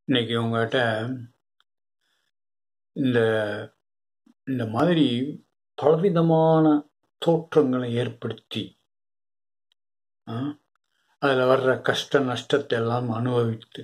இன்னைக்கு உங்ககிட்ட இந்த இந்த மாதிரி பலவிதமான தோற்றங்களை ஏற்படுத்தி ஆ, அதுல வர்ற கஷ்ட நஷ்டத்தை எல்லாம் அனுபவித்து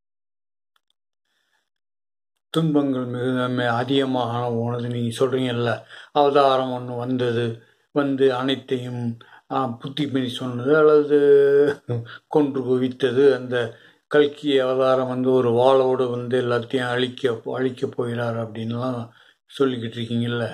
துன்பங்கள் மிக அதிகமாக போனது நீங்க சொல்றீங்கல்ல அவதாரம் ஒன்று வந்தது வந்து அனைத்தையும் ஆ, புத்தி பண்ணி சொன்னது அல்லது கொன்று குவித்தது அந்த கல்கி அவதாரம் வந்து ஒரு வாளோடு வந்து எல்லாத்தையும் அழிக்க அழிக்க போகிறார் அப்படின்லாம் சொல்லிக்கிட்டு இருக்கீங்கல்ல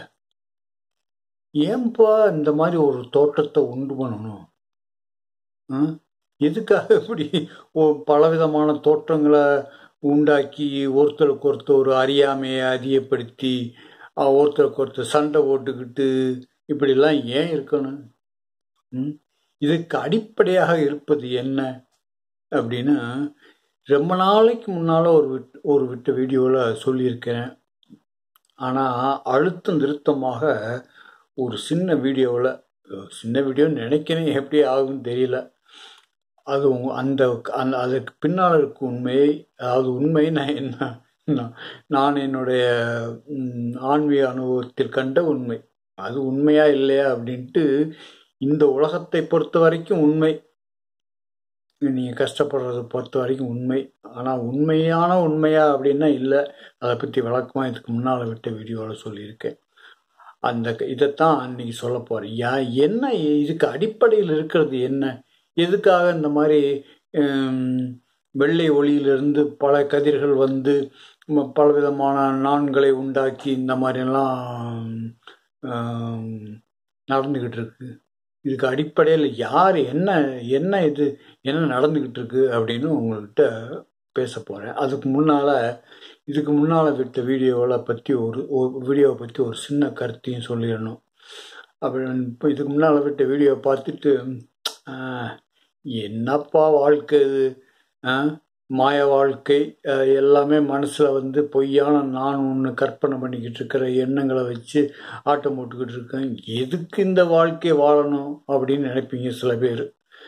ஏன்பா இந்த மாதிரி ஒரு தோற்றத்தை உண்டு பண்ணணும் ஆ? எதுக்காக இப்படி ஒ- பலவிதமான தோற்றங்களை உண்டாக்கி ஒருத்தருக்கு ஒருத்தர் ஒரு அறியாமையை அதிகப்படுத்தி அ, ஒருத்தருக்கு ஒருத்தர் சண்டை போட்டுக்கிட்டு இப்படிலாம் ஏன் இருக்கணும் ம்? இதுக்கு அடிப்படையாக இருப்பது என்ன அப்படின்னு ரொம்ப நாளைக்கு முன்னால் ஒரு விட் ஒரு விட்ட வீடியோவில் சொல்லியிருக்கிறேன் ஆனால் அழுத்தம் திருத்தமாக ஒரு சின்ன வீடியோவில் சின்ன வீடியோ நினைக்கிறேன் எப்படி ஆகும்னு தெரியல அது உங்க- அந்த அந்த அதுக்கு பின்னால் இருக்க உண்மையை அதாவது உண்மை நான் என்ன நான் நான் என்னுடைய ம், ஆன்மீக அனுபவத்தில் கண்ட உண்மை அது உண்மையா இல்லையா அப்படின்ட்டு இந்த உலகத்தை பொறுத்த வரைக்கும் உண்மை நீங்கள் கஷ்டப்படுறதை பொறுத்த வரைக்கும் உண்மை ஆனால் உண்மையான உண்மையா அப்படின்னா இல்லை அதை பற்றி விளக்கமாக இதுக்கு முன்னால் விட்ட வீடியோவில் சொல்லியிருக்கேன் அந்த க- இதைத்தான் அன்னைக்கு சொல்ல போகிறேன் யா என்ன இதுக்கு அடிப்படையில் இருக்கிறது என்ன எதுக்காக இந்த மாதிரி ஹம், வெள்ளை ஒளியிலிருந்து பல கதிர்கள் வந்து ம- பலவிதமான நான்களை உண்டாக்கி இந்த மாதிரியெல்லாம் ஹம், நடந்துக்கிட்டு இருக்கு இதுக்கு அடிப்படையில் யார் என்ன என்ன இது என்ன நடந்துக்கிட்டு இருக்கு அப்படின்னு உங்கள்கிட்ட பேச போகிறேன் அதுக்கு முன்னால் இதுக்கு முன்னால் விட்ட வீடியோவில் பற்றி ஒரு வீடியோவை பற்றி ஒரு சின்ன கருத்தையும் சொல்லிடணும் அப்புறம் இப்போ இதுக்கு முன்னால் விட்ட வீடியோ பார்த்துட்டு ஆ, என்னப்பா வாழ்க்கை இது ஆ, மாய வாழ்க்கை ஆ, எல்லாமே மனசில் வந்து பொய்யான நான் ஒன்று கற்பனை பண்ணிக்கிட்டு இருக்கிற எண்ணங்களை வச்சு ஆட்டம் போட்டுக்கிட்டு இருக்கேன் எதுக்கு இந்த வாழ்க்கையை வாழணும் அப்படின்னு நினைப்பீங்க சில பேர்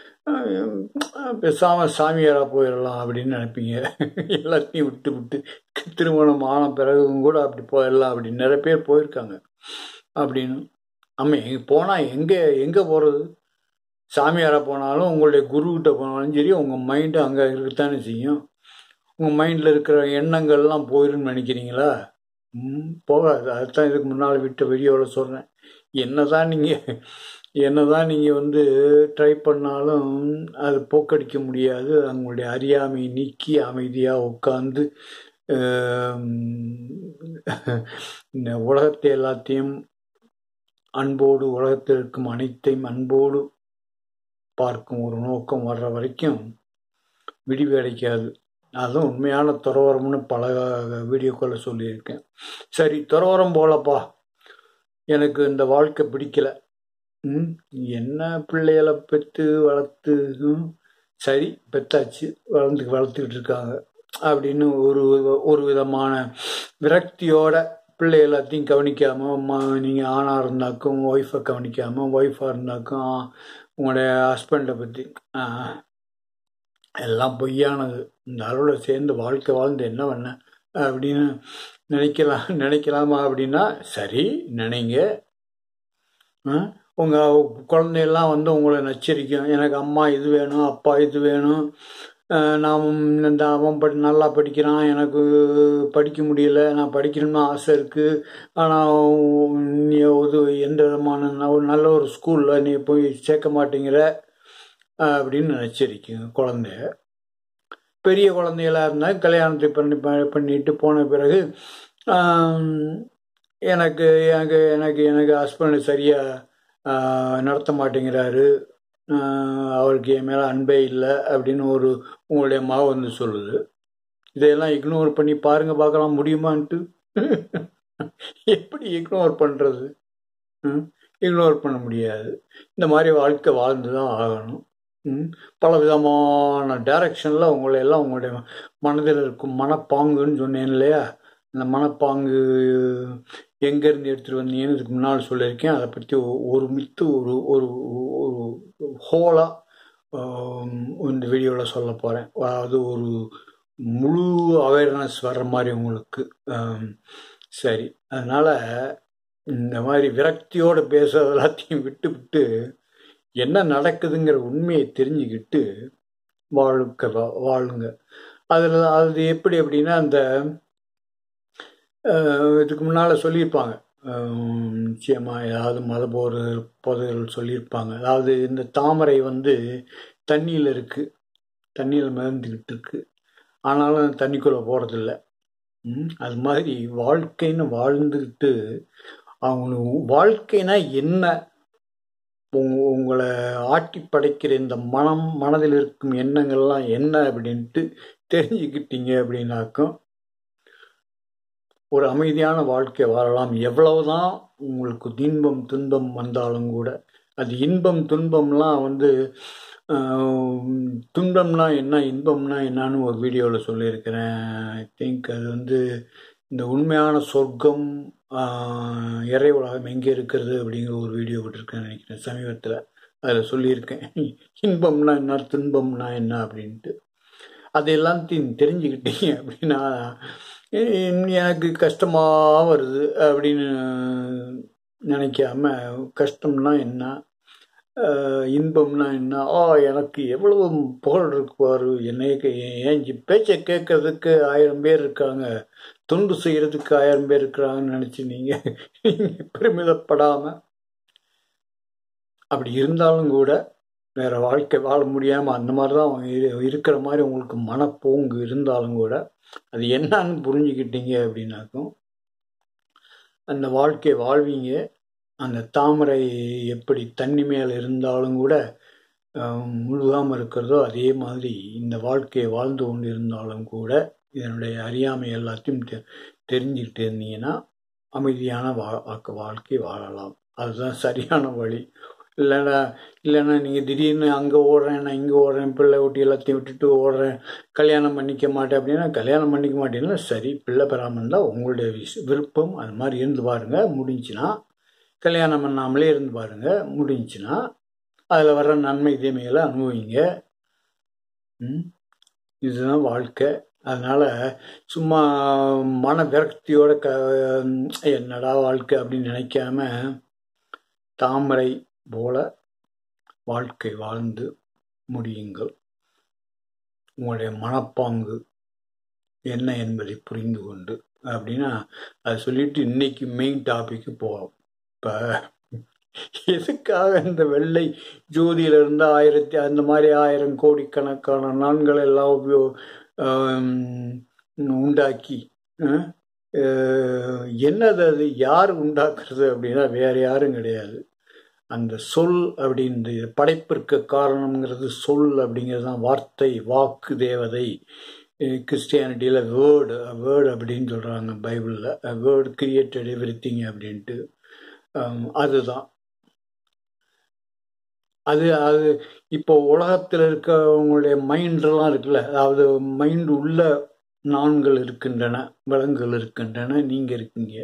பேசாம சாமியாரா போயிடலாம் அப்படின்னு நினைப்பீங்க எல்லாத்தையும் விட்டு விட்டு திருமணம் ஆன பிறகும் கூட அப்படி போயிடலாம் அப்படின்னு நிறைய பேர் போயிருக்காங்க அப்படின்னு ஆமாம் எங்க போனால் எங்கே எங்கே போகிறது சாமியாரா போனாலும் உங்களுடைய குருக்கிட்ட போனாலும் சரி உங்கள் மைண்டு அங்கே இருக்கத்தானே செய்யும் உங்கள் மைண்டில் இருக்கிற எண்ணங்கள்லாம் போயிருன்னு நினைக்கிறீங்களா ம் போகாது அதுதான் இதுக்கு முன்னால் விட்ட வீடியோவில் சொல்கிறேன் என்னதான் நீங்கள் என்னதான் நீங்கள் வந்து ட்ரை பண்ணாலும் அது போக்கடிக்க முடியாது உங்களுடைய அறியாமை நீக்கி அமைதியாக உட்காந்து இந்த உலகத்தை எல்லாத்தையும் அன்போடு உலகத்தில் இருக்கும் அனைத்தையும் அன்போடு பார்க்கும் ஒரு நோக்கம் வர்ற வரைக்கும் விடிவு கிடைக்காது அதுவும் உண்மையான துறவரம்னு பல வீடியோக்களை சொல்லியிருக்கேன் சரி துறவரம் போலப்பா எனக்கு இந்த வாழ்க்கை பிடிக்கல ம் என்ன பிள்ளைகளை பெற்று வளர்த்து ம், சரி பெத்தாச்சு வளர்ந்து வளர்த்துக்கிட்டு இருக்காங்க அப்படின்னு ஒரு ஒரு விதமான விரக்தியோட பிள்ளை எல்லாத்தையும் கவனிக்காம அம்மா நீங்கள் ஆணாக இருந்தாக்கும் ஒய்ஃபை கவனிக்காம ஒய்ஃபாக இருந்தாக்கும் உங்களுடைய ஹஸ்பண்டை பற்றி எல்லாம் பொய்யானது இந்த அருளை சேர்ந்து வாழ்க்கை வாழ்ந்து என்ன பண்ண அப்படின்னு நினைக்கலாம் நினைக்கலாமா அப்படின்னா சரி நினைங்க ஆ? உங்க குழந்தையெல்லாம் வந்து உங்களை நச்சரிக்கும் எனக்கு அம்மா இது வேணும் அப்பா இது வேணும் அஹ் நான் இந்த அவன் படி நல்லா படிக்கிறான் எனக்கு படிக்க முடியல நான் படிக்கணும்னு ஆசை இருக்கு ஆனால் நீ ஒரு எந்த விதமான ந- ஒரு நல்ல ஒரு ஸ்கூலில் நீ போய் சேர்க்க மாட்டேங்கிற அஹ் அப்படின்னு நச்சரிக்கும் குழந்தைய பெரிய குழந்தைகளா இருந்தால் கல்யாணத்தை பண்ணி ப- பண்ணிட்டு போன பிறகு ஆம், எனக்கு எனக்கு எனக்கு எனக்கு ஹஸ்பண்ட் சரியாக நடத்த மாட்டேங்கிறாரு ஆஹ், அவருக்கு என் மேலே அன்பே இல்லை அப்படின்னு ஒரு உங்களுடைய மக வந்து சொல்லுது இதையெல்லாம் இக்னோர் பண்ணி பாருங்க பார்க்கலாம் முடியுமான்ட்டு எப்படி இக்னோர் பண்ணுறது இக்னோர் பண்ண முடியாது இந்த மாதிரி வாழ்க்கை வாழ்ந்து தான் ஆகணும் ம். பல விதமான டைரக்ஷனில் உங்களை எல்லாம் உங்களுடைய மனதில் இருக்கும் மனப்பாங்குன்னு சொன்னேன் இல்லையா அந்த மனப்பாங்கு எங்கேருந்து எடுத்துகிட்டு வந்தீங்கன்னு இதுக்கு முன்னால் சொல்லியிருக்கேன் அதை பற்றி ஒரு மித்து ஒரு ஒரு ஒரு ஹோலாக இந்த வீடியோவில் சொல்ல போகிறேன் அதாவது ஒரு முழு அவேர்னஸ் வர்ற மாதிரி உங்களுக்கு ஆம், சரி அதனால் இந்த மாதிரி விரக்தியோடு பேசுறது எல்லாத்தையும் விட்டு விட்டு என்ன நடக்குதுங்கிற உண்மையை தெரிஞ்சுக்கிட்டு வாழ்க்க வா- வாழுங்க அதில் அது எப்படி அப்படின்னா அந்த அஹ், இதுக்கு முன்னால் சொல்லியிருப்பாங்க அஹ், நிச்சயமா ஏதாவது மலை போர் புதையல் சொல்லியிருப்பாங்க அதாவது இந்த தாமரை வந்து தண்ணியில் இருக்குது தண்ணியில் மிதந்துக்கிட்டு இருக்கு ஆனாலும் அது தண்ணிக்குள்ளே போகிறதில்ல அது மாதிரி வாழ்க்கைன்னு வாழ்ந்துக்கிட்டு அவங்களுக்கு வாழ்க்கைனா என்ன உங்க- உங்களை ஆட்டி படைக்கிற இந்த மனம் மனதில் இருக்கும் எண்ணங்கள்லாம் என்ன அப்படின்ட்டு தெரிஞ்சுக்கிட்டீங்க அப்படின்னாக்கும் ஒரு அமைதியான வாழ்க்கை வாழலாம் எவ்வளவுதான் உங்களுக்கு இன்பம் துன்பம் வந்தாலும் கூட அது இன்பம் துன்பம்லாம் வந்து ஆஹ், துன்பம்னா என்ன இன்பம்னா என்னன்னு ஒரு வீடியோவில் சொல்லியிருக்கிறேன் ஐ திங்க் அது வந்து இந்த உண்மையான சொர்க்கம் ஆஹ், இறை உலகம் எங்கே இருக்கிறது அப்படிங்கிற ஒரு வீடியோ விட்டுருக்கேன் நினைக்கிறேன் சமீபத்தில் அதில் சொல்லியிருக்கேன் இன்பம்னா என்ன துன்பம்னா என்ன அப்படின்ட்டு அது எல்லாத்தையும் தெரிஞ்சுக்கிட்டீங்க அப்படின்னா எ- எனக்கு கஷ்டமாக வருது அப்படின்னு நினைக்காம கஷ்டம்னா என்ன அஹ் இன்பம்னா என்ன ஆ எனக்கு எவ்வளவு புகழ் இருக்கு பாரு என்னை கே- ஏன் இ- பேச்சை கேட்கறதுக்கு ஆயிரம் பேர் இருக்காங்க தொண்டு செய்யறதுக்கு ஆயிரம் பேர் இருக்கிறாங்கன்னு நினச்சி நீங்கள் நீங்கள் பெருமிதப்படாமல் அப்படி இருந்தாலும் கூட வேற வாழ்க்கை வாழ முடியாமல் அந்த மாதிரி தான் அவங்க இரு- இருக்கிற மாதிரி உங்களுக்கு மனப்போங்கு இருந்தாலும் கூட அது என்னன்னு புரிஞ்சுக்கிட்டீங்க அப்படின்னாக்கும் அந்த வாழ்க்கையை வாழ்வீங்க அந்த தாமரை எப்படி தண்ணி மேலே இருந்தாலும் கூட முழுகாமல் இருக்கிறதோ அதே மாதிரி இந்த வாழ்க்கையை வாழ்ந்து கொண்டு இருந்தாலும் கூட இதனுடைய அறியாமை எல்லாத்தையும் தெ தெரிஞ்சுக்கிட்டு இருந்தீங்கன்னா அமைதியான வா வாழ்க்கை வாழ்க்கை வாழலாம் அதுதான் சரியான வழி இல்லைன்னா இல்லைன்னா நீங்கள் திடீர்னு அங்கே ஓடுறேன் நான் இங்கே ஓடுறேன் பிள்ளை ஊட்டி எல்லாத்தையும் விட்டுட்டு ஓடுறேன் கல்யாணம் பண்ணிக்க மாட்டேன் அப்படின்னா கல்யாணம் பண்ணிக்க மாட்டேன்னா சரி பிள்ளை பெறாமல் இருந்தால் உங்களுடைய விஷ- விருப்பம் அது மாதிரி இருந்து பாருங்க முடிஞ்சுன்னா கல்யாணம் பண்ணாமலே இருந்து பாருங்க முடிஞ்சுன்னா அதில் வர்ற நன்மை தீமைகளை அனுபவிங்க ம் இதுதான் வாழ்க்கை அதனால் சும்மா மன விரக்தியோட க என்னடா வாழ்க்கை அப்படின்னு நினைக்காம தாமரை போல வாழ்க்கை வாழ்ந்து முடியுங்கள் உங்களுடைய மனப்பாங்கு என்ன என்பதை புரிந்து கொண்டு அப்படின்னா அதை சொல்லிட்டு இன்னைக்கு மெயின் டாபிக்கு போவோம் இப்போ எதுக்காக இந்த வெள்ளை ஜோதியில இருந்து ஆயிரத்தி அந்த மாதிரி ஆயிரம் கோடிக்கணக்கான நான்கள் எல்லாம் உபயோ- ஆம், உண்டாக்கி அஹ், அஹ், என்னது அது யார் உண்டாக்குறது அப்படின்னா வேற யாரும் கிடையாது அந்த சொல் அப்படின்றது படைப்பிற்கு காரணம்ங்கிறது சொல் அப்படிங்கிறது தான் வார்த்தை வாக்கு தேவதை கிறிஸ்டியானிட்டியில் வேர்டு வேர்டு அப்படின்னு சொல்கிறாங்க பைபிளில் வேர்டு கிரியேட்டட் எவ்ரி திங் அப்படின்ட்டு ஆம், அதுதான் அது அது இப்போ உலகத்தில் இருக்கவங்களுடைய மைண்டெல்லாம் இருக்குல்ல அதாவது மைண்ட் உள்ள நான்கள் இருக்கின்றன விலங்குகள் இருக்கின்றன நீங்கள் இருக்கீங்க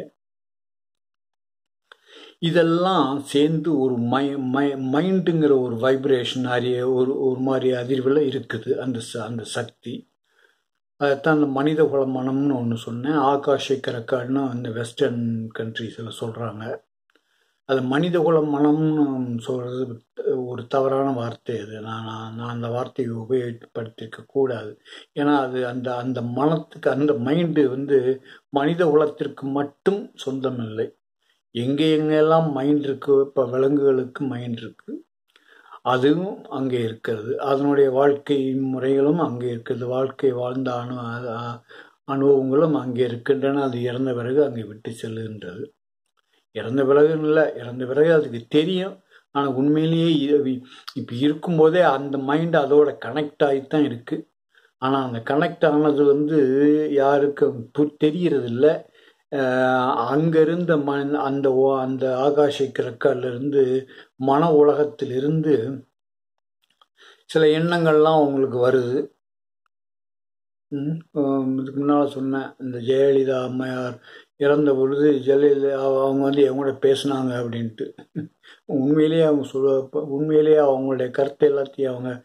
இதெல்லாம் சேர்ந்து ஒரு மை மை மைண்டுங்கிற ஒரு வைப்ரேஷன் அறிய ஒரு ஒரு மாதிரி அதிர்வில் இருக்குது அந்த ச- அந்த சக்தி அதைத்தான் அந்த மனித குல மனம்னு ஒன்று சொன்னேன் ஆகாஷிக் ரெக்கார்ட்னு அந்த வெஸ்டர்ன் கண்ட்ரீஸில் சொல்கிறாங்க அது மனித குல மனம்னு சொல்கிறது ஒரு தவறான வார்த்தை அது நான் நான் நான் அந்த வார்த்தையை உபயோகப்படுத்திருக்க கூடாது ஏன்னா அது அந்த அந்த மனத்துக்கு அந்த மைண்டு வந்து மனித குலத்திற்கு மட்டும் சொந்தமில்லை எங்கே எங்கெல்லாம் மைண்ட் இருக்கு இப்போ விலங்குகளுக்கு மைண்ட் இருக்கு அதுவும் அங்கே இருக்கிறது அதனுடைய வாழ்க்கை முறைகளும் அங்கே இருக்குது வாழ்க்கை வாழ்ந்த அனு அ- அனுபவங்களும் அங்கே இருக்கின்றன அது இறந்த பிறகு அங்கே விட்டு செல்லுகின்றது இறந்த பிறகு இல்லை இறந்த பிறகு அதுக்கு தெரியும் ஆனால் உண்மையிலேயே இப்போ இருக்கும்போதே அந்த மைண்ட் அதோட கனெக்ட் ஆகித்தான் இருக்குது ஆனால் அந்த கனெக்ட் ஆனது வந்து யாருக்கும் பு- தெரியறதில்ல அங்கே இருந்த ம அந்த ஓ- அந்த ஆகாஷிக் ரெக்கார்ட்ல இருந்து மன உலகத்திலிருந்து சில எண்ணங்கள்லாம் அவங்களுக்கு வருது ம், ஆம், இதுக்கு முன்னால் சொன்னேன் இந்த ஜெயலலிதா அம்மையார் இறந்த பொழுது ஜெயலலிதா அவ- அவங்க வந்து என் கூட பேசுனாங்க அப்படின்ட்டு உண்மையிலேயே அவங்க சொல்ல உண்மையிலேயே அவங்களுடைய கருத்தை எல்லாத்தையும் அவங்க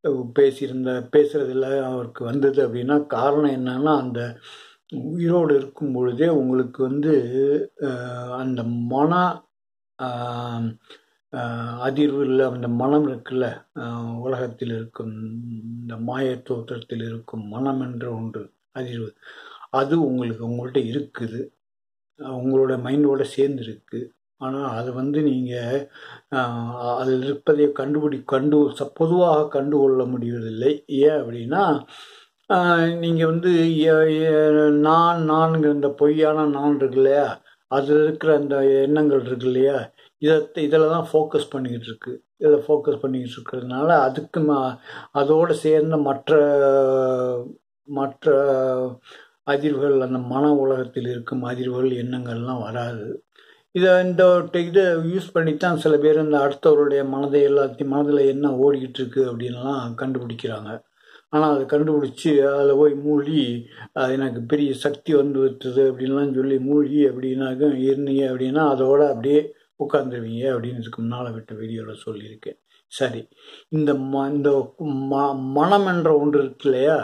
பேசியிருந்த பேசுறதில்ல அவருக்கு வந்தது அப்படின்னா காரணம் என்னன்னா அந்த உயிரோடு இருக்கும் பொழுதே உங்களுக்கு வந்து அஹ், அந்த மன ஆஹ், ஆஹ், அதிர்வு இல்லை அந்த மனம் இருக்குல்ல ஆஹ், உலகத்தில் இருக்கும் இந்த மாய தோற்றத்தில் இருக்கும் மனம் என்ற ஒன்று அதிர்வு அது உங்களுக்கு உங்கள்கிட்ட இருக்குது அஹ் உங்களோட மைண்டோட சேர்ந்து இருக்கு ஆனால் அது வந்து நீங்கள் அதில் இருப்பதை கண்டுபிடி கண்டு ச- பொதுவாக கண்டுகொள்ள முடிவதில்லை ஏன் அப்படின்னா நீங்கள் வந்து எ- எ- நான் நான்கிற இந்த பொய்யான நான் இருக்கு இல்லையா அதில் இருக்கிற அந்த எண்ணங்கள் இருக்கு இல்லையா இதை இதில் தான் ஃபோக்கஸ் பண்ணிக்கிட்டு இருக்கு இதில் ஃபோக்கஸ் பண்ணிக்கிட்டு இருக்கிறதுனால அதுக்கு ம- அதோடு சேர்ந்த மற்ற மற்ற அதிர்வுகள் அந்த மன உலகத்தில் இருக்கும் அதிர்வுகள் எண்ணங்கள்லாம் வராது இதை இந்த இதை யூஸ் பண்ணித்தான் சில பேர் இந்த அடுத்தவருடைய மனதை எல்லாத்தையும் மனதில் என்ன ஓடிக்கிட்டு இருக்கு அப்படின்லாம் கண்டுபிடிக்கிறாங்க ஆனால் அதை கண்டுபிடிச்சி அதில் போய் மூழ்கி அது எனக்கு பெரிய சக்தி வந்து விட்டுது அப்படின்லாம் சொல்லி மூழ்கி அப்படின்னாக்க இருந்தீங்க அப்படின்னா அதோட அப்படியே உட்காந்துருவீங்க அப்படின்னு இதுக்கு முன்னால் விட்ட வீடியோவில் சொல்லியிருக்கேன் சரி இந்த ம இந்த ம மனம் என்ற ஒன்று இருக்கு இல்லையா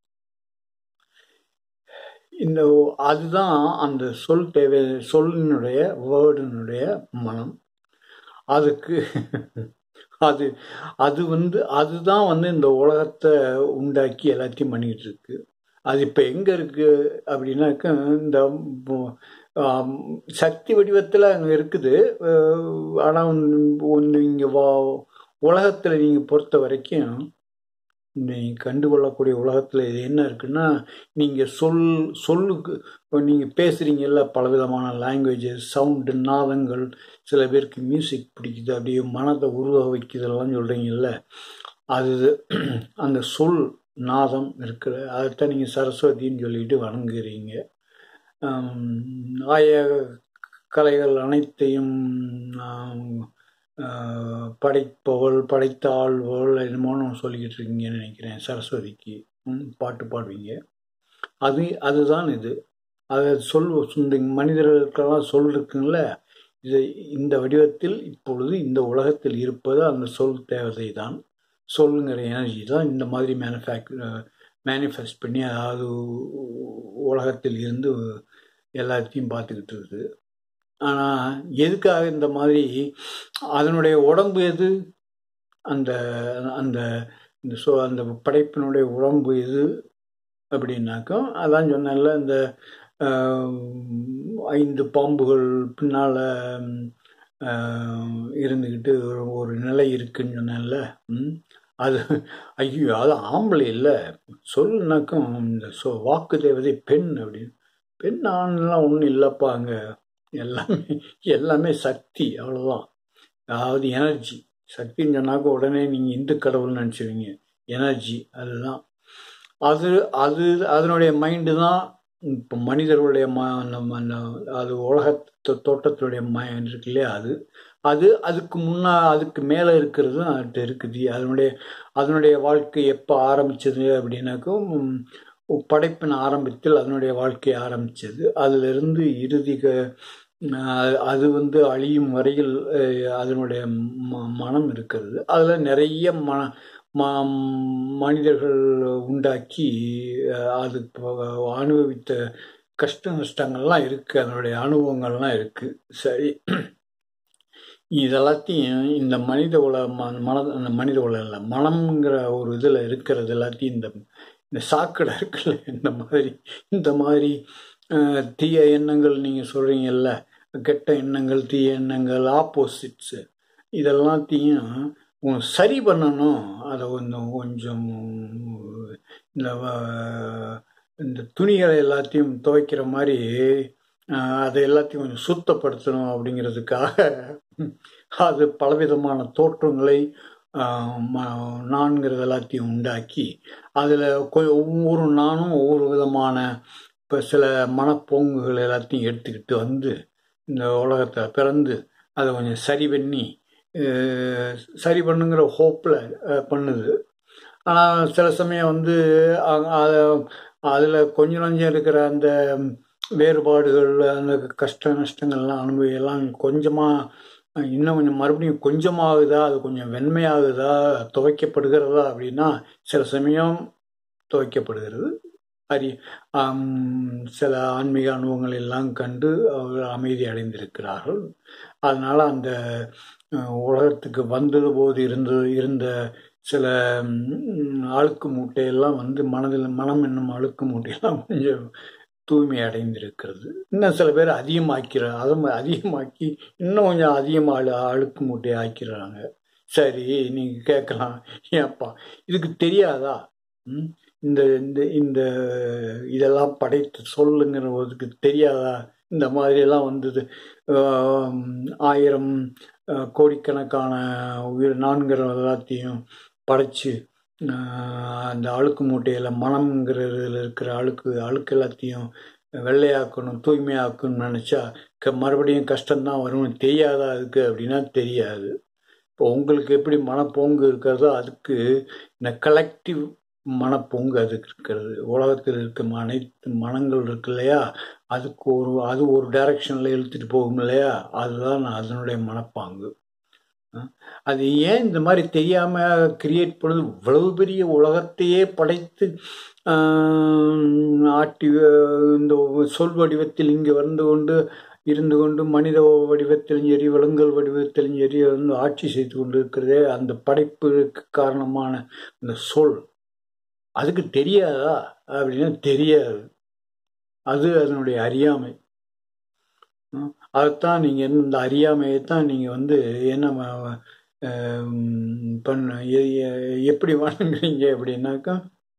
இந்த அதுதான் அந்த சொல் தேவை சொல்லினுடைய வேர்டினுடைய மனம் அதுக்கு அது அது வந்து அதுதான் வந்து இந்த உலகத்தை உண்டாக்கி எல்லாத்தையும் பண்ணிக்கிட்டு இருக்கு அது இப்போ எங்கே இருக்கு அப்படின்னாக்க இந்த ம- ஆம், சக்தி வடிவத்தில் அங்கே இருக்குது ஆனால் ஒன்று இங்கே வா உலகத்தில் நீங்கள் பொறுத்த வரைக்கும் நீங்கள் கண்டுகொள்ளக்கூடிய உலகத்தில் இது என்ன இருக்குன்னா நீங்கள் சொல் சொல்லுக்கு இப்போ நீங்கள் பேசுகிறீங்கல்ல பலவிதமான லாங்குவேஜஸ் சவுண்டு நாதங்கள் சில பேருக்கு மியூசிக் பிடிக்குது அப்படியே மனதை உருவ வைக்குதெல்லாம் சொல்கிறீங்கல்ல அது அந்த சொல் நாதம் இருக்கிற அதைத்தான் நீங்கள் சரஸ்வதின்னு சொல்லிட்டு வணங்குறீங்க ஆம், ஆய கலைகள் அனைத்தையும் ஆம், ஆஹ், படைப்பவள் படைத்த ஆள்வள் என்னமோன்னு சொல்லிக்கிட்டு இருக்கீங்கன்னு நினைக்கிறேன் சரஸ்வதிக்கு ம், பாட்டு பாடுவீங்க அது அதுதான் இது அதை சொல் இந்த மனிதர்களுக்கெல்லாம் சொல் இருக்குங்கள இது இந்த வடிவத்தில் இப்பொழுது இந்த உலகத்தில் இருப்பது அந்த சொல் தேவதை தான் சொல்லுங்கிற எனர்ஜி தான் இந்த மாதிரி மேனுஃபேக்ட் மேனிஃபெஸ்ட் பண்ணி அதாவது உலகத்தில் இருந்து எல்லாத்தையும் பார்த்துக்கிட்டு இருக்குது ஆனால் எதுக்காக இந்த மாதிரி அதனுடைய உடம்பு எது அந்த அந்த இந்த சோ அந்த படைப்பினுடைய உடம்பு எது அப்படின்னாக்கா அதான் சொன்னேன்ல இந்த ஆஹ், ஐந்து பாம்புகள் பின்னால் இருந்துக்கிட்டு ஒரு ஒரு நிலை இருக்குன்னு சொன்னேன்ல ம், அது ஐயோ அது ஆம்பளை இல்லை சொல்லுனாக்கும் இந்த சொ வாக்கு தேவதை பெண் அப்படின்னு பெண் ஆண்லாம் ஒன்றும் இல்லைப்பா அங்கே எல்லாமே எல்லாமே சக்தி அவ்வளோதான் அதாவது எனர்ஜி சக்தின்னு சொன்னாக்க உடனே நீங்கள் இந்து கடவுள்னு நினச்சிடுவீங்க எனர்ஜி அதுதான் அது அது அதனுடைய மைண்டு தான் இப்போ மனிதர்களுடைய ம நம்ம அந்த அது உலகத்து தோட்டத்துடைய மைண்ட் இருக்கு இல்லையா அது அது அதுக்கு முன்னா அதுக்கு மேலே இருக்கிறது அதுகிட்ட இருக்குது அதனுடைய அதனுடைய வாழ்க்கை எப்போ ஆரம்பிச்சது அப்படின்னாக்கும் ம், படைப்பின் ஆரம்பத்தில் அதனுடைய வாழ்க்கை ஆரம்பிச்சது அதிலிருந்து இறுதிக அஹ், அது வந்து அழியும் வரையில் அஹ், அதனுடைய ம- மனம் இருக்கிறது அதில் நிறைய மன ம மனிதர்கள் உண்டாக்கி அஹ், அது ப- அனுபவித்த கஷ்ட நஷ்டங்கள்லாம் இருக்குது அதனுடைய அனுபவங்கள்லாம் இருக்குது சரி இதெல்லாத்தையும் இந்த மனித உல ம மன அந்த மனித உலகம் இல்லை மனம்ங்கிற ஒரு இதில் இருக்கிறது எல்லாத்தையும் இந்த இந்த சாக்கடை இருக்குல்ல இந்த மாதிரி இந்த மாதிரி அஹ், தீய எண்ணங்கள் நீங்கள் சொல்கிறீங்கல்ல கெட்ட எண்ணங்கள் தீய எண்ணங்கள் ஆப்போசிட்ஸு இதெல்லாத்தையும் உம் சரி பண்ணணும் அதை கொஞ்சம் கொஞ்சம் இந்த வ- இந்த துணிகளை எல்லாத்தையும் துவைக்கிற மாதிரி அஹ், அதை எல்லாத்தையும் கொஞ்சம் சுத்தப்படுத்தணும் அப்படிங்கிறதுக்காக அது பலவிதமான தோற்றங்களை ஆஹ், ம- நான்கிறது எல்லாத்தையும் உண்டாக்கி அதில் ஒவ்வொரு நானும் ஒவ்வொரு விதமான இப்போ சில மனப்போங்குகள் எல்லாத்தையும் எடுத்துக்கிட்டு வந்து இந்த உலகத்தில் பிறந்து அதை கொஞ்சம் சரி பண்ணி அஹ், சரி பண்ணுங்கிற ஹோப்பில் பண்ணுது ஆனால் சில சமயம் வந்து அதில் கொஞ்சம் கொஞ்சம் இருக்கிற அந்த வேறுபாடுகள் அந்த கஷ்ட நஷ்டங்கள்லாம் அனுபவி எல்லாம் கொஞ்சமாக அஹ் இன்னும் கொஞ்சம் மறுபடியும் கொஞ்சமாகுதா அது கொஞ்சம் வெண்மையாகுதா துவைக்கப்படுகிறதா அப்படின்னா சில சமயம் துவைக்கப்படுகிறது அறி ஆம், சில ஆன்மீக அனுபவங்கள் எல்லாம் கண்டு அவர்கள் அமைதி அடைந்திருக்கிறார்கள் அதனால அந்த அஹ், உலகத்துக்கு வந்தது போது இருந்து இருந்த சில ம், அழுக்கு மூட்டையெல்லாம் வந்து மனதில் மனம் என்னும் அழுக்கு மூட்டையெல்லாம் கொஞ்சம் தூய்மை அடைந்திருக்கிறது இன்னும் சில பேர் அதிகமாக்கிற அதை அதிகமாக்கி இன்னும் கொஞ்சம் அதிகமாக அழு அழுக்கு மூட்டையை ஆக்கிறாங்க சரி நீங்கள் கேட்கலாம் ஏப்பா இதுக்கு தெரியாதா ம்? இந்த இந்த இந்த இதெல்லாம் படைத்து சொல்லுங்கிறதுக்கு தெரியாதா இந்த மாதிரியெல்லாம் வந்தது ஆம், ஆயிரம் அஹ், கோடிக்கணக்கான உயிர் நான்கிற எல்லாத்தையும் படைச்சு ஆஹ், அந்த அழுக்கு மூட்டையில் மனம்ங்கிறதுல இருக்கிற அழுக்கு அழுக்கு எல்லாத்தையும் வெள்ளையாக்கணும் தூய்மையாக்கணும்னு நினச்சா க மறுபடியும் கஷ்டம்தான் வரும்னு தெரியாதா அதுக்கு அப்படின்னா தெரியாது இப்போ உங்களுக்கு எப்படி மனப்போங்கு இருக்கிறதோ அதுக்கு இந்த கலெக்டிவ் மனப்பொங்கு அதுக்கு இருக்கிறது உலகத்தில் இருக்கும் அனைத்து மனங்கள் இருக்கு இல்லையா அதுக்கு ஒரு அது ஒரு டைரக்ஷனில் இழுத்துட்டு போகும் இல்லையா அதுதான் அதனுடைய மனப்பாங்கு அஹ் அது ஏன் இந்த மாதிரி தெரியாமல் கிரியேட் பண்ணுது இவ்வளவு பெரிய உலகத்தையே படைத்து ஆஹ், ஆட்டி அஹ், இந்த சொல் வடிவத்தில் இங்கே வந்து கொண்டு இருந்து கொண்டு மனித வடிவத்திலும் சரி விலங்குகள் வடிவத்திலும் சரி வந்து ஆட்சி செய்து கொண்டு இருக்கிறதே அந்த படைப்புக்கு காரணமான இந்த சொல் அதுக்கு தெரியாதா அப்படின்னா தெரியாது அது அதனுடைய அறியாமை ம், அதைத்தான் நீங்கள் இந்த அறியாமையை தான் நீங்கள் வந்து என்ன ம- ஆம், பண்ண எ- எ- எப்படி வணங்குறீங்க அப்படின்னாக்கா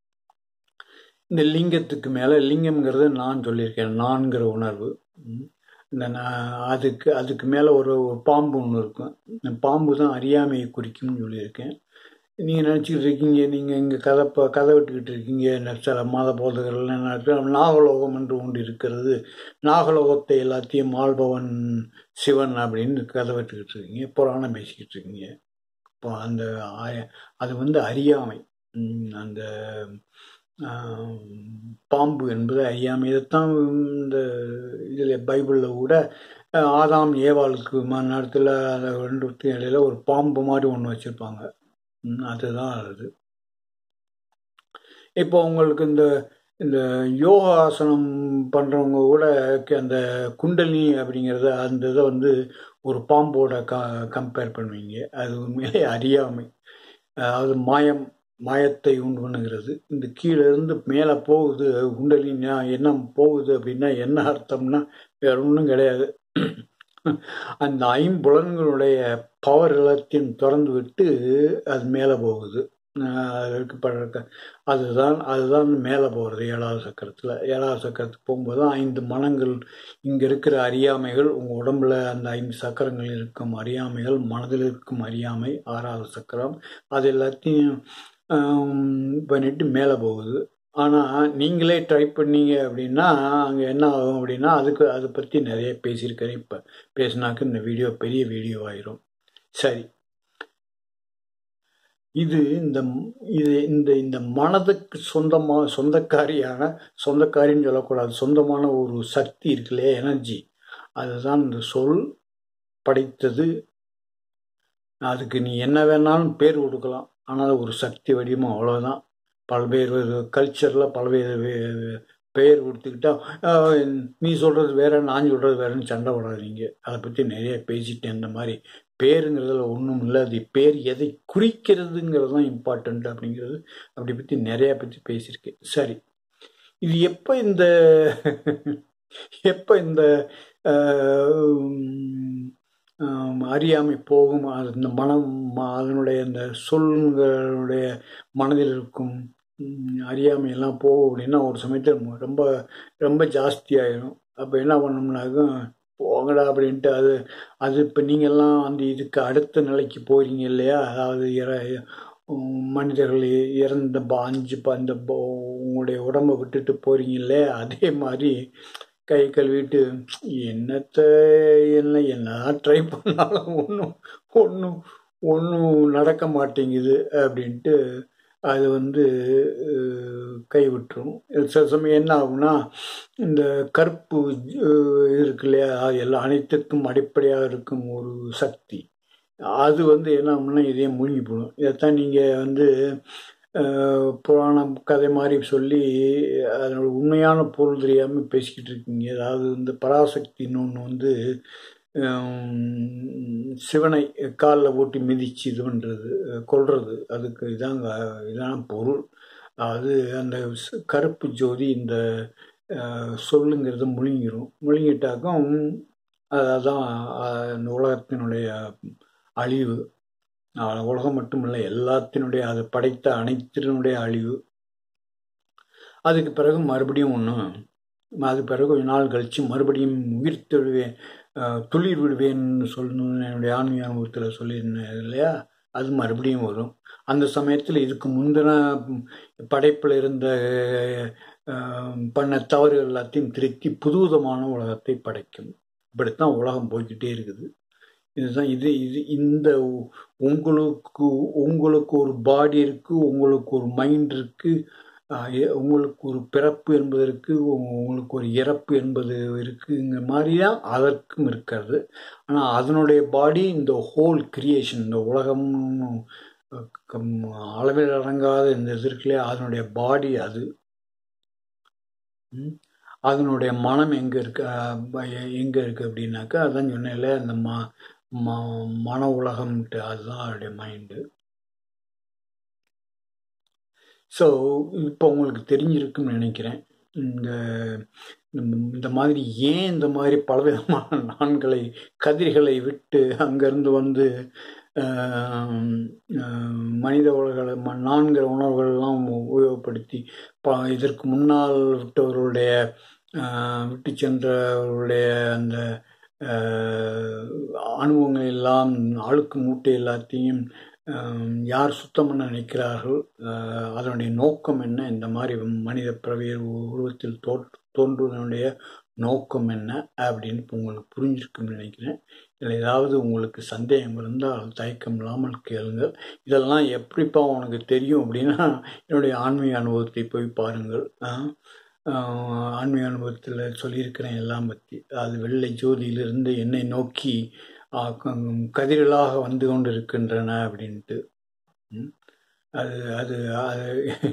இந்த லிங்கத்துக்கு மேலே லிங்கம்ங்கிறது நான் சொல்லியிருக்கேன் நான்கிற உணர்வு ம். இந்த நான் அதுக்கு அதுக்கு மேலே ஒரு ஒரு பாம்பு ஒன்று இருக்கும் இந்த பாம்பு தான் அறியாமையை குறிக்கும்னு சொல்லியிருக்கேன் நீங்கள் நினச்சிக்கிட்டு இருக்கீங்க நீங்கள் இங்கே கதை ப கதை விட்டுக்கிட்டு இருக்கீங்க இந்த சில மாத போதகர்கள் என்ன இருக்கு, நாகலோகம் என்று ஒன்று இருக்கிறது நாகலோகத்தை எல்லாத்தையும் ஆள்பவன் சிவன் அப்படின்னு கதை விட்டுக்கிட்டு இருக்கீங்க புராணம் பேசிக்கிட்டு இருக்கீங்க இப்போ அந்த ஆய- அது வந்து அறியாமை ம், அந்த ஆம், பாம்பு என்பது அறியாமை இதைத்தான் இந்த இதில் பைபிளில் கூட அஹ், ஆதாம் ஏவாளுக்கு நேரத்தில் அந்த ரெண்டுக்கும் இடையில ஒரு பாம்பு மாதிரி ஒன்று வச்சுருப்பாங்க அதுதான் அது இப்போ உங்களுக்கு இந்த இந்த யோகாசனம் பண்ணுறவங்க கூட க- அந்த குண்டலினி அப்படிங்கிறத அந்த இதை வந்து ஒரு பாம்போட க கம்பேர் பண்ணுவீங்க அது உண்மையிலே அறியாமை அதாவது மாயம் மாயத்தை உண்டு பண்ணுகிறது இந்த கீழே இருந்து மேலே போகுது குண்டலினி என்ன போகுது அப்படின்னா என்ன அர்த்தம்னா வேற ஒன்றும் கிடையாது அந்த ஐம்புலன்களுடைய பவர் எல்லாத்தையும் திறந்து விட்டு அது மேலே போகுது ஆஹ் அதுக்கு பழக்க அதுதான் அதுதான் மேலே போகிறது ஏழாவது சக்கரத்தில் ஏழாவது சக்கரத்துக்கு போகும்போது தான் ஐந்து மனங்கள் இங்கே இருக்கிற அறியாமைகள் உங்கள் உடம்புல அந்த ஐந்து சக்கரங்கள் இருக்கும் அறியாமைகள் மனதில் இருக்கும் அறியாமை ஆறாவது சக்கரம் அது எல்லாத்தையும் ஆம், பண்ணிட்டு மேலே போகுது ஆனால் நீங்களே ட்ரை பண்ணீங்க அப்படின்னா அங்கே என்ன ஆகும் அப்படின்னா அதுக்கு அதை பற்றி நிறைய பேசியிருக்கிறேன் இப்போ பேசினாக்க இந்த வீடியோ பெரிய வீடியோ ஆயிரும் சரி இது இந்த இது இந்த இந்த மனதுக்கு சொந்தமாக சொந்தக்காரியான சொந்தக்காரின்னு சொல்லக்கூடாது சொந்தமான ஒரு சக்தி இருக்கு இல்லையா எனர்ஜி அதுதான் இந்த சொல் படைத்தது அதுக்கு நீ என்ன வேணாலும் பேர் கொடுக்கலாம் ஆனால் அது ஒரு சக்தி வடிவம் அவ்வளோதான் பல்வேறு கல்ச்சரில் பல்வேறு வே- பெயர் கொடுத்துக்கிட்டா ஆஹ், நீ சொல்கிறது வேற நான் சொல்கிறது வேறன்னு சண்டை போடாதீங்க அதை பற்றி நிறைய பேசிட்டேன் இந்த மாதிரி பேருங்கிறதுல ஒன்றும் இல்லை அது பேர் எதை குறிக்கிறதுங்கிறது தான் இம்பார்ட்டண்ட் அப்படிங்கிறது அப்படி பற்றி நிறைய பற்றி பேசியிருக்கேன் சரி இது எப்போ இந்த எப்போ இந்த ஆஹ், ஆம், அறியாமை போகும் அது இந்த மனம் ம- அதனுடைய அந்த சொல்களுடைய மனதில் இருக்கும் ம், அறியாமை எல்லாம் போகும் அப்படின்னா ஒரு சமயத்தில் மு- ரொம்ப ரொம்ப ஜாஸ்தியாயிடும் அப்போ என்ன பண்ணோம்னாக்க போங்கடா அப்படின்ட்டு அது அது இப்போ நீங்கள்லாம் அந்த இதுக்கு அடுத்த நிலைக்கு போறீங்க இல்லையா அதாவது இற உம், மனிதர்கள் இ- இறந்த ப- அஞ்சு ப- அந்த ப- உங்களுடைய உடம்பை விட்டுட்டு போறீங்க இல்லையா அதே மாதிரி கை கழுவிட்டு என்னத்த என்ன என்னதான் ட்ரை பண்ணாலும் ஒன்றும் ஒன்றும் ஒன்றும் நடக்க மாட்டேங்குது அப்படின்ட்டு அது வந்து அஹ், கைவிட்டுரும் சில சமயம் என்ன ஆகும்னா இந்த கருப்பு அஹ், இருக்கு இல்லையா அது எல்லாம் அனைத்துக்கும் அடிப்படையாக இருக்கும் ஒரு சக்தி அது வந்து என்ன ஆகும்னா இதையும் மூழ்கி போடும் இதைத்தான் நீங்கள் வந்து அஹ், புராணம் கதை மாதிரி சொல்லி அதனோட உண்மையான பொருள் தெரியாமல் பேசிக்கிட்டு இருக்கீங்க அதாவது இந்த பராசக்தின்னு ஒன்று வந்து ஹம், சிவனை காலில் போட்டு மிதிச்சு இது பண்ணுறது கொல்றது அதுக்கு இதாங்க இதான பொருள் அது அந்த ஸ்- கருப்பு ஜோதி இந்த அஹ், சொல்லுங்கிறத முழுங்கிரும் முழுங்கிட்டாக்கும் அதான் அஹ், இந்த உலகத்தினுடைய அழிவு அஹ், உலகம் மட்டுமில்லை எல்லாத்தினுடைய அது படைத்த அனைத்தினுடைய அழிவு அதுக்கு பிறகு மறுபடியும் ஒன்று அது பிறகு கொஞ்ச நாள் கழித்து மறுபடியும் உயிர் விடுவேன் துளிர் விடுவேன்னு சொல்லணும்னு என்னுடைய ஆன்மீக அனுபவத்தில் சொல்லியிருந்தேன் இல்லையா அது மறுபடியும் வரும் அந்த சமயத்தில் இதுக்கு முந்தின படைப்பில் இருந்த அஹ், பண்ண தவறுகள் எல்லாத்தையும் திருத்தி புதுவிதமான உலகத்தை படைக்கும் இப்படித்தான் உலகம் போய்க்கிட்டே இருக்குது இதுதான் இது இது இந்த உ- உங்களுக்கு உங்களுக்கு ஒரு பாடி இருக்கு உங்களுக்கு ஒரு மைண்ட் இருக்கு ஆஹ் எ- உங்களுக்கு ஒரு பிறப்பு என்பது இருக்கு உங்க- உங்களுக்கு ஒரு இறப்பு என்பது இருக்குங்கிற மாதிரி தான் அதற்கும் இருக்கிறது ஆனால் அதனுடைய பாடி இந்த ஹோல் கிரியேஷன் இந்த உலகம் அஹ், கம்- அளவில் அடங்காத இந்த இது இருக்குல்லையா அதனுடைய பாடி அது ம். அதனுடைய மனம் எங்கே இருக்கு அஹ், ப- எ- எங்கே இருக்கு அப்படின்னாக்கா அதான் சொன்னேன்ல அந்த ம ம- மன உலகம்ட்டு அதுதான் அதனுடைய மைண்டு ஸோ இப்போ உங்களுக்கு தெரிஞ்சிருக்குன்னு நினைக்கிறேன் இந்த இந்த- இந்த மாதிரி ஏன் இந்த மாதிரி பலவிதமான நான்களை கதிர்களை விட்டு அங்கேருந்து வந்து ஆம், ஆம், மனித உலகளை ம- நான்கிற உணர்வுகள்லாம் உபயோகப்படுத்தி ப இதற்கு முன்னால் விட்டவர்களுடைய ஆ, விட்டு சென்றவர்களுடைய அந்த ஆ, அனுபவங்கள் எல்லாம் அழுக்கு மூட்டை எல்லாத்தையும் ஆம், யார் சுத்தம் பண்ண நினைக்கிறார்கள் ஆஹ் அதனுடைய நோக்கம் என்ன இந்த மாதிரி மனித பிறவியல் உருவத்தில் தோ தோன்றுவதனுடைய நோக்கம் என்ன அப்படின்னு இப்போ உங்களுக்கு புரிஞ்சிருக்குன்னு நினைக்கிறேன் இதில் ஏதாவது உங்களுக்கு சந்தேகம் இருந்தால் தயக்கம் இல்லாமல் கேளுங்கள் இதெல்லாம் எப்படிப்பா உனக்கு தெரியும் அப்படின்னா என்னுடைய ஆன்மீக அனுபவத்தை போய் பாருங்கள் ஆஹ் ஆஹ் ஆன்மீக அனுபவத்தில் சொல்லியிருக்கிறேன் எல்லாம் பற்றி அது வெள்ளை ஜோதியிலிருந்து என்னை நோக்கி ஆஹ் க- கதிர்களாக வந்து கொண்டு இருக்கின்றன அப்படின்ட்டு ம். அது அது அது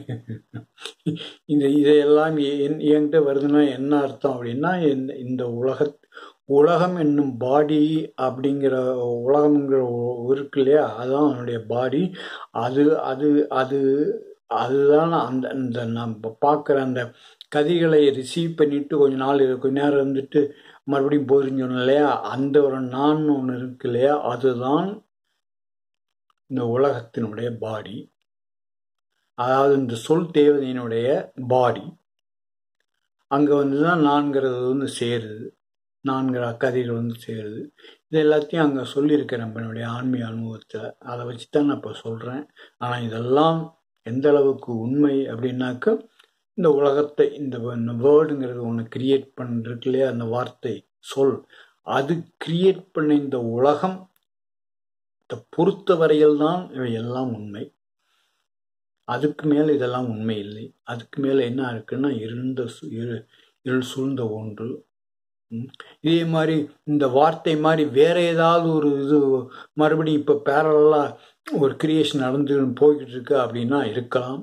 இந்த இதையெல்லாம் என் என்கிட்ட வருதுன்னா என்ன அர்த்தம் அப்படின்னா இந்த இந்த உலக உலகம் என்னும் பாடி அப்படிங்கிற உலகம்ங்கிற ஒ- இருக்கு இல்லையா அதுதான் அவனுடைய பாடி அது அது அது அதுதான் அந்த இந்த நம்ம பார்க்குற அந்த கதிகளை ரிசீவ் பண்ணிட்டு கொஞ்ச நாள் இரு- கொஞ்ச நேரம் இருந்துட்டு மறுபடியும் போயிருன்னு சொன்னேன் இல்லையா அந்த ஒரு நான் ஒன்று இருக்கு இல்லையா அதுதான் இந்த உலகத்தினுடைய பாடி அதாவது இந்த சொல் தேவதையினுடைய பாடி அங்கே வந்து தான் நான்கிறது வந்து சேருது நான்கிற கதிர்கள் வந்து சேருது இது எல்லாத்தையும் அங்கே சொல்லியிருக்கிறேன் நம்மளுடைய ஆன்மீக அனுபவத்தில் அதை வச்சு தான் நான் இப்போ சொல்கிறேன் ஆனால் இதெல்லாம் எந்த அளவுக்கு உண்மை அப்படின்னாக்க இந்த உலகத்தை இந்த வேர்டுங்கிறது ஒன்று கிரியேட் பண்ணிருக்கு இல்லையா அந்த வார்த்தை சொல் அது கிரியேட் பண்ண இந்த உலகம் பொறுத்த வரையில் தான் இவை எல்லாம் உண்மை அதுக்கு மேலே இதெல்லாம் உண்மை இல்லை அதுக்கு மேலே என்ன இருக்குன்னா இருந்த சு- இரு- இருள் சூழ்ந்த ஒன்று ம். இதே மாதிரி இந்த வார்த்தை மாதிரி வேற ஏதாவது ஒரு இது மறுபடியும் இப்போ பேரலாக ஒரு கிரியேஷன் நடந்து போய்கிட்டு இருக்கு அப்படின்னா இருக்கலாம்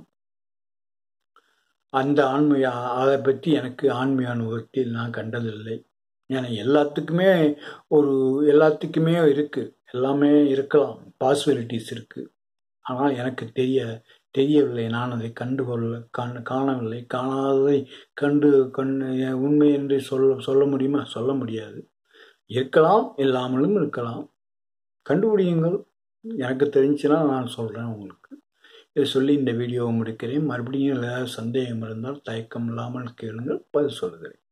அந்த ஆன்மீக அதை பற்றி எனக்கு ஆன்மீக அனுபவத்தில் நான் கண்டதில்லை ஏன்னா எல்லாத்துக்குமே ஒரு எல்லாத்துக்குமே இருக்கு எல்லாமே இருக்கலாம் பாசிபிலிட்டிஸ் இருக்கு ஆனால் எனக்கு தெரிய தெரியவில்லை நான் அதை கண்டுகொள்ள காண காணவில்லை காணாததை கண்டு கண்டு உண்மை என்று சொல்ல சொல்ல முடியுமா சொல்ல முடியாது இருக்கலாம் இல்லாமலும் இருக்கலாம் கண்டுபிடியுங்கள் எனக்கு தெரிஞ்சுன்னா நான் சொல்கிறேன் உங்களுக்கு இதை சொல்லி இந்த வீடியோவை முடிக்கிறேன் மறுபடியும் ஏதாவது சந்தேகம் இருந்தால் தயக்கம் இல்லாமல் கேளுங்கள் பதில் சொல்கிறேன்